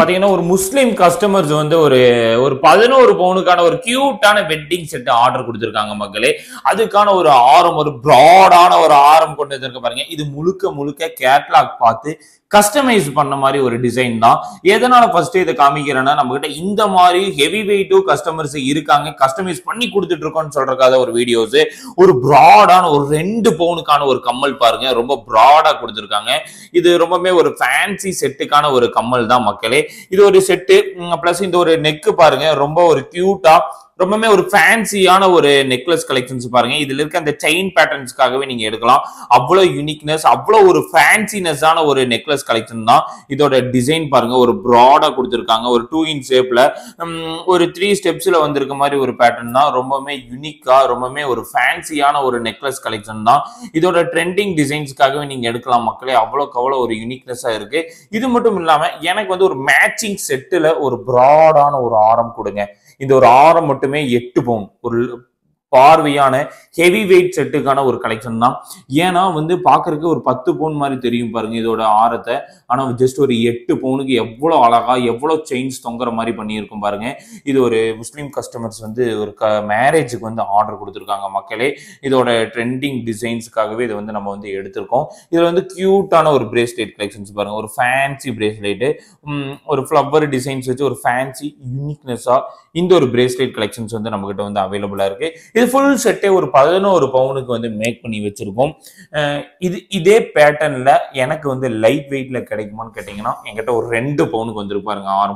பாத்தீங்கன்னா ஒரு முஸ்லீம் கஸ்டமர்ஸ் வந்து ஒரு ஒரு பதினோரு பவுனுக்கான ஒரு கியூட்டான வெட்டிங் செட் ஆர்டர் கொடுத்துருக்காங்க மக்களே அதுக்கான ஒரு ஆரம் ஒரு ப்ராடான ஒரு ஆரம் கொண்டு வந்திருக்க பாருங்க இது முழுக்க முழுக்க கேட்லாக் பார்த்து கஸ்டமைஸ் பண்ண மாதிரி ஒரு டிசைன் தான் எதனால ஃபர்ஸ்ட் இதை காமிக்கிறேன்னா நம்ம கிட்ட இந்த மாதிரி ஹெவி வெயிட்டும் கஸ்டமர்ஸ் இருக்காங்க கஸ்டமைஸ் பண்ணி கொடுத்துட்டு இருக்கோம்னு சொல்றதுக்காக ஒரு வீடியோஸ் ஒரு ப்ராடான ஒரு ரெண்டு பவுனுக்கான ஒரு கம்மல் பாருங்க ரொம்ப ப்ராடா கொடுத்துருக்காங்க இது ரொம்பவே ஒரு ஃபேன்சி செட்டுக்கான ஒரு கம்மல் தான் மக்களே இது ஒரு செட்டு பிளஸ் இந்த ஒரு நெக்கு பாருங்க ரொம்ப ஒரு கியூட்டா ரொம்பவே ஒரு ஃபேன்சியான ஒரு நெக்லஸ் கலெக்ஷன்ஸ் பாருங்க இதுல இருக்க அந்த செயின் பேட்டர்ன்ஸ்க்காகவே நீங்க எடுக்கலாம் அவ்வளவு யூனிக்னஸ் அவ்வளவு ஒரு ஃபேன்சினஸான ஒரு நெக்லஸ் கலெக்ஷன் தான் இதோட டிசைன் பாருங்க ஒரு ப்ராடா கொடுத்துருக்காங்க ஒரு டூ இன் ஷேப்ல ஒரு த்ரீ ஸ்டெப்ஸ்ல வந்திருக்க மாதிரி ஒரு பேட்டர்ன் தான் ரொம்பவே யூனிக்கா ரொம்பவே ஒரு ஃபேன்சியான ஒரு நெக்லஸ் கலெக்ஷன் தான் இதோட ட்ரெண்டிங் டிசைன்ஸ்க்காகவே நீங்க எடுக்கலாம் மக்களே அவ்வளோக்கு அவ்வளோ ஒரு யூனிக்னஸா இருக்கு இது மட்டும் இல்லாம எனக்கு வந்து ஒரு மேட்சிங் செட்டுல ஒரு ப்ராடான ஒரு ஆரம் கொடுங்க இந்த ஒரு ஆரம் மட்டுமே எட்டு பவுன் ஒரு பார்வையான ஹெவி வெயிட் செட்டுக்கான ஒரு கலெக்ஷன் தான் ஏன்னா வந்து பார்க்கறதுக்கு ஒரு பத்து பவுன் மாதிரி தெரியும் பாருங்க இதோட ஆரத்தை ஆனால் ஜஸ்ட் ஒரு எட்டு பவுனுக்கு எவ்வளோ அழகா எவ்வளோ செயின்ஸ் தொங்குற மாதிரி பண்ணியிருக்கும் பாருங்க இது ஒரு முஸ்லீம் கஸ்டமர்ஸ் வந்து ஒரு க மேரேஜுக்கு வந்து ஆர்டர் கொடுத்துருக்காங்க மக்களே இதோட ட்ரெண்டிங் டிசைன்ஸுக்காகவே இதை வந்து நம்ம வந்து எடுத்திருக்கோம் இதில் வந்து க்யூட்டான ஒரு பிரேஸ்லெட் கலெக்ஷன்ஸ் பாருங்க ஒரு ஃபேன்சி பிரேஸ்லெட்டு ஒரு ஃப்ளவர் டிசைன்ஸ் வச்சு ஒரு ஃபேன்சி யூனிக்னஸாக இந்த ஒரு பிரேஸ்லெட் கலெக்ஷன்ஸ் வந்து நம்மகிட்ட வந்து அவைலபிளாக இருக்கு இது ஃபுல் செட்டே ஒரு பதினோரு பவுனுக்கு வந்து மேக் பண்ணி வச்சிருக்கோம் அஹ் இது இதே பேட்டர்ன்ல எனக்கு வந்து லைட் வெயிட்ல கிடைக்குமான்னு கேட்டிங்கன்னா என்கிட்ட ஒரு ரெண்டு பவுனுக்கு வந்துருக்கு பாருங்க ஆரம்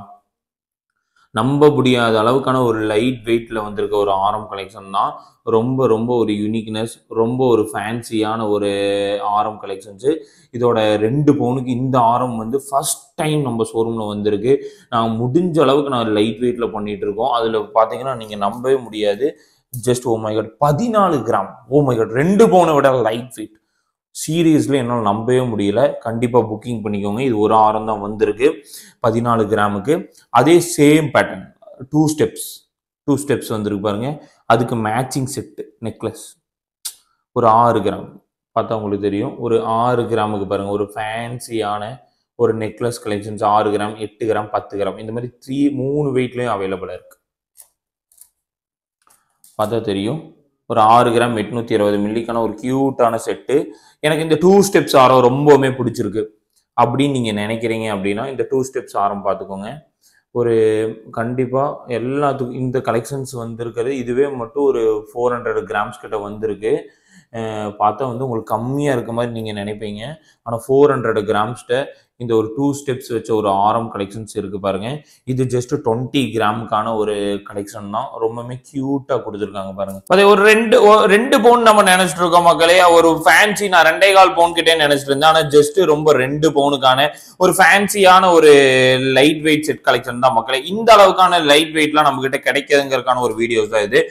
நம்ப முடியாத அளவுக்கான ஒரு லைட் வெயிட்ல வந்திருக்க ஒரு ஆரம் கலெக்ஷன் தான் ரொம்ப ரொம்ப ஒரு யூனிக்னஸ் ரொம்ப ஒரு ஃபேன்சியான ஒரு ஆரம் கலெக்ஷன்ஸு இதோட ரெண்டு பவுனுக்கு இந்த ஆரம் வந்து ஃபர்ஸ்ட் டைம் நம்ம ஷோரூமில் வந்திருக்கு நான் முடிஞ்ச அளவுக்கு நான் லைட் வெயிட்டில் பண்ணிட்டு இருக்கோம் அதில் பார்த்தீங்கன்னா நீங்கள் நம்பவே முடியாது ஜஸ்ட் ஓ மை காட் பதினாலு கிராம் ஓ மை காட் ரெண்டு பவுனை விட லைட் வெயிட் சீரியஸ்லி என்னால் நம்பவே முடியல கண்டிப்பாக புக்கிங் பண்ணிக்கோங்க இது ஒரு ஆரம் தான் வந்திருக்கு பதினாலு கிராமுக்கு அதே same pattern two steps two steps வந்திருக்கு பாருங்க அதுக்கு மேட்சிங் செட்டு நெக்லஸ் ஒரு ஆறு கிராம் பார்த்தா உங்களுக்கு தெரியும் ஒரு ஆறு கிராமுக்கு பாருங்க ஒரு ஃபேன்சியான ஒரு நெக்லஸ் கலெக்ஷன்ஸ் ஆறு கிராம் எட்டு கிராம் பத்து கிராம் இந்த மாதிரி த்ரீ மூணு வெயிட்லேயும் அவைலபிளாக இருக்கு பார்த்தா தெரியும் ஒரு ஆறு கிராம் எட்நூத்தி இருபது மில்லிக்கான ஒரு கியூட்டான செட்டு எனக்கு இந்த டூ ஸ்டெப்ஸ் ஆரம் ரொம்பவுமே பிடிச்சிருக்கு அப்படின்னு நீங்கள் நினைக்கிறீங்க அப்படின்னா இந்த டூ ஸ்டெப்ஸ் ஆரம் பார்த்துக்கோங்க ஒரு கண்டிப்பாக எல்லாத்துக்கும் இந்த கலெக்ஷன்ஸ் வந்திருக்கிறது இதுவே மட்டும் ஒரு ஃபோர் ஹண்ட்ரட் கிராம்ஸ் கிட்ட வந்திருக்கு அஹ் பார்த்தா வந்து உங்களுக்கு கம்மியாக இருக்க மாதிரி நீங்கள் நினைப்பீங்க ஆனால் ஃபோர் ஹண்ட்ரட் கிராம்ஸ்கிட்ட இந்த ஒரு டூ ஸ்டெப்ஸ் வச்ச ஒரு ஆரம் கலெக்ஷன்ஸ் இருக்கு பாருங்க இது ஜஸ்ட் டுவெண்ட்டி கிராமுக்கான ஒரு கலெக்ஷன் தான் ரொம்பவுமே கியூட்டா கொடுத்துருக்காங்க பாருங்க அதே ஒரு ரெண்டு ஒ- ரெண்டு பவுன் நம்ம நினைச்சிட்டு இருக்கோம் மக்களே ஒரு ஃபேன்சி நான் ரெண்டே கால் பவுன் கிட்டே நினைச்சிட்டு இருந்தேன் ஆனா ஜஸ்ட் ரொம்ப ரெண்டு பவுனுக்கான ஒரு ஃபேன்சியான ஒரு லைட் வெயிட் செட் கலெக்ஷன் தான் மக்களே இந்த அளவுக்கான லைட் வெயிட்லாம் நம்ம கிட்ட கிடைக்காதுங்கிறதுக்கான ஒரு வீடியோஸ் தான் இது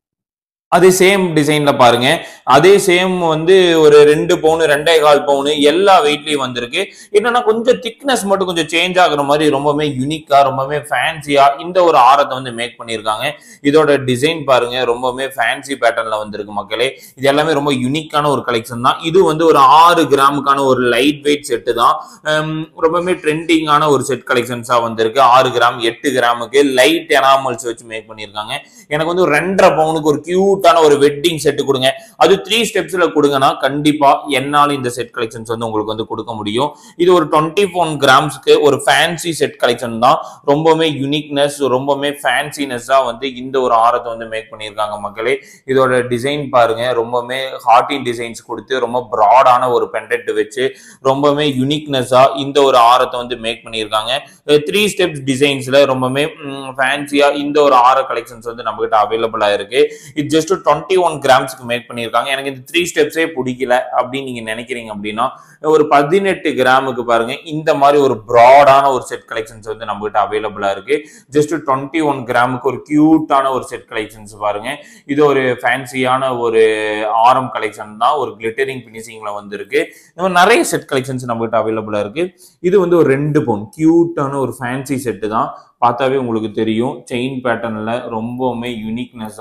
அதே சேம் டிசைன்ல பாருங்க அதே சேம் வந்து ஒரு ரெண்டு பவுனு ரெண்டே கால் பவுனு எல்லா வெயிட்லயும் வந்திருக்கு என்னன்னா கொஞ்சம் திக்னஸ் மட்டும் கொஞ்சம் சேஞ்ச் ஆகுற மாதிரி ரொம்பவே யூனிக்கா ரொம்பவே ஃபேன்சியா இந்த ஒரு ஆரத்தை வந்து மேக் பண்ணியிருக்காங்க இதோட டிசைன் பாருங்க ரொம்பவே ஃபேன்சி பேட்டர்ன்ல வந்திருக்கு மக்களே இது எல்லாமே ரொம்ப யூனிக்கான ஒரு கலெக்ஷன் தான் இது வந்து ஒரு ஆறு கிராமுக்கான ஒரு லைட் வெயிட் செட்டு தான் ஹம், ரொம்பவே ட்ரெண்டிங்கான ஒரு செட் கலெக்ஷன்ஸா வந்திருக்கு ஆறு கிராம் எட்டு கிராமுக்கு லைட் எனாமல்ஸ் வச்சு மேக் பண்ணியிருக்காங்க எனக்கு வந்து ஒரு ரெண்டரை பவுனுக்கு ஒரு கியூட்டான ஒரு வெட்டிங் செட்டு கொடுங்க அது த்ரீ ஸ்டெப்ஸ்ல கொடுங்கன்னா கண்டிப்பா என்னால் இந்த செட் கலெக்ஷன்ஸ் வந்து உங்களுக்கு வந்து கொடுக்க முடியும் இது ஒரு டுவெண்ட்டி ஃபோன் கிராம்ஸ்க்கு ஒரு ஃபேன்சி செட் கலெக்ஷன் தான் ரொம்பவுமே யூனிக்னஸ் ரொம்பவுமே ஃபேன்சினஸ்ஸா வந்து இந்த ஒரு ஆரத்தை வந்து மேக் பண்ணியிருக்காங்க மக்களே இதோட டிசைன் பாருங்க ரொம்பவுமே ஹார்டின் டிசைன்ஸ் கொடுத்து ரொம்ப ப்ராடான ஒரு பெண்டன்ட் வச்சு ரொம்பவுமே யூனிக்னஸா இந்த ஒரு ஆரத்தை வந்து மேக் பண்ணியிருக்காங்க த்ரீ ஸ்டெப்ஸ் டிசைன்ஸ்ல ரொம்பவுமே ஃபேன்சியா இந்த ஒரு ஆர கலெக்ஷன்ஸ் வந்து நம்ம கிட்ட அவைலபிளா இருக்கு இது ஜஸ்ட் டுவெண்ட்டி ஒன் கிராம்ஸ்க்கு மேக் பண்ணியிருக்காங்க எனக்கு இந்த த்ரீ ஸ்டெப்ஸே பிடிக்கல அப்படின்னு நீங்க நினைக்கிறீங்க அப்படின்னா ஒரு பதினெட்டு கிராமுக்கு பாருங்க இந்த மாதிரி ஒரு ப்ராடான ஒரு செட் கலெக்ஷன்ஸ் வந்து நம்ம கிட்ட அவைலபிளா இருக்கு ஜஸ்ட் டுவெண்ட்டி ஒன் கிராமுக்கு ஒரு கியூட்டான ஒரு செட் கலெக்ஷன்ஸ் பாருங்க இது ஒரு ஃபேன்சியான ஒரு ஆரம் கலெக்ஷன் தான் ஒரு கிளிட்டரிங் பினிஷிங்ல வந்திருக்கு இந்த மாதிரி நிறைய செட் கலெக்ஷன்ஸ் நம்ம கிட்ட அவைலபிளா இருக்கு இது வந்து ஒரு ரெண்டு பவுன் கியூட்டான ஒரு ஃபேன்சி செட்டு தான் பார்த்தாவே உங்களுக்கு தெரியும் செயின் பேட்டர்ன்ல ரொம்பவுமே யூனிக்னஸா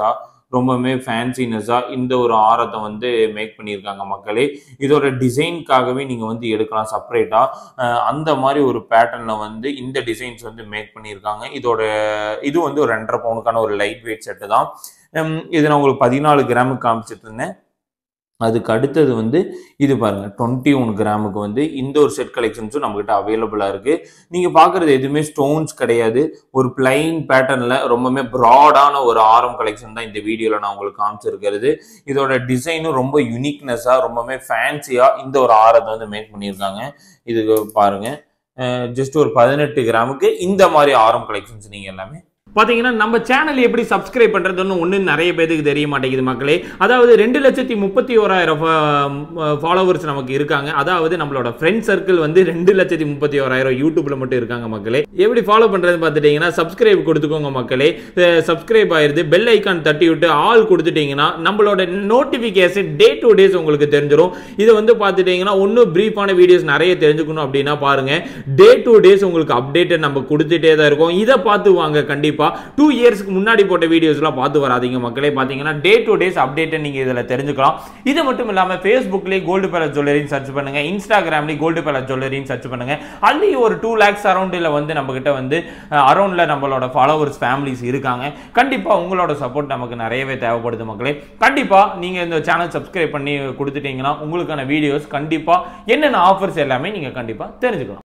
ரொம்பவுமே ஃபேன்சினஸாக இந்த ஒரு ஆரத்தை வந்து மேக் பண்ணியிருக்காங்க மக்களே இதோட டிசைனுக்காகவே நீங்கள் வந்து எடுக்கலாம் செப்பரேட்டாக அந்த மாதிரி ஒரு பேட்டர்னில் வந்து இந்த டிசைன்ஸ் வந்து மேக் பண்ணியிருக்காங்க இதோட இது வந்து ஒரு ரெண்டரை பவுனுக்கான ஒரு லைட் வெயிட் செட்டு தான் ஹம், இது நான் உங்களுக்கு பதினாலு கிராமுக்கு காமிச்சிட்டு இருந்தேன் அதுக்கு அடுத்தது வந்து இது பாருங்க டுவெண்ட்டி ஒன் கிராமுக்கு வந்து இந்த ஒரு செட் கலெக்ஷன்ஸும் நம்மகிட்ட அவைலபிளாக இருக்கு நீங்கள் பார்க்குறது எதுவுமே ஸ்டோன்ஸ் கிடையாது ஒரு பிளைன் பேட்டர்னில் ரொம்பவுமே ப்ராடான ஒரு ஆரம் கலெக்ஷன் தான் இந்த வீடியோவில் நான் உங்களுக்கு காமிச்சிருக்கிறது இதோட டிசைனும் ரொம்ப யூனிக்னஸாக ரொம்பவுமே ஃபேன்சியாக இந்த ஒரு ஆரத்தை வந்து மேக் பண்ணியிருக்காங்க இது பாருங்க ஜஸ்ட் ஒரு பதினெட்டு கிராமுக்கு இந்த மாதிரி ஆரம் கலெக்ஷன்ஸ் நீங்கள் எல்லாமே பாத்தீங்கன்னா நம்ம சேனல் எப்படி சப்ஸ்கிரைப் பண்றதுன்னு ஒண்ணு நிறைய பேருக்கு தெரிய மாட்டேங்குது மக்களே அதாவது ரெண்டு லட்சத்தி முப்பத்தி ஓராயிரம் ஃபாலோவர்ஸ் நமக்கு இருக்காங்க அதாவது நம்மளோட ஃப்ரெண்ட் சர்க்கிள் வந்து ரெண்டு லட்சத்தி முப்பத்தி ஓராயிரம் யூடியூப்ல மட்டும் இருக்காங்க மக்களே எப்படி ஃபாலோ பண்றது பார்த்துட்டீங்கன்னா சப்ஸ்கிரைப் கொடுத்துக்கோங்க மக்களே சப்ஸ்கிரைப் ஆயிருது பெல் ஐக்கான் தட்டி விட்டு ஆல் கொடுத்துட்டீங்கன்னா நம்மளோட நோட்டிபிகேஷன் டே டு டேஸ் உங்களுக்கு தெரிஞ்சிடும் இதை வந்து பார்த்துட்டீங்கன்னா ஒன்றும் பிரீஃபான வீடியோஸ் நிறைய தெரிஞ்சுக்கணும் அப்படின்னா பாருங்க டே டு டேஸ் உங்களுக்கு அப்டேட்டட் நம்ம கொடுத்துட்டே தான் இருக்கோம் இதை பார்த்து வாங்க கண்டிப்பா டூ இயர்ஸ்க்கு முன்னாடி போட்ட வீடியோஸ்லாம் பார்த்து வராதீங்க மக்களே பார்த்தீங்கன்னா டே டு டேஸ் அப்டேட்டை நீங்கள் இதில் தெரிஞ்சுக்கலாம் இது மட்டும் இல்லாமல் ஃபேஸ்புக்லேயே கோல்டு பேலஸ் ஜுவல்லரின்னு சர்ச் பண்ணுங்க இன்ஸ்டாகிராம்லேயும் கோல்டு பேலஸ் ஜுவல்லரின்னு சர்ச் பண்ணுங்க அதுலேயும் ஒரு டூ லேக்ஸ் அரௌண்டில் வந்து நம்ம கிட்ட வந்து அரௌண்டில் நம்மளோட ஃபாலோவர்ஸ் ஃபேமிலிஸ் இருக்காங்க கண்டிப்பாக உங்களோட சப்போர்ட் நமக்கு நிறையவே தேவைப்படுது மக்களே கண்டிப்பாக நீங்கள் இந்த சேனல் சப்ஸ்கிரைப் பண்ணி கொடுத்துட்டீங்கன்னா உங்களுக்கான வீடியோஸ் கண்டிப்பாக என்னென்ன ஆஃபர்ஸ் எல்லாமே நீங்கள் கண்டிப்பாக தெரிஞ்சுக்கலாம்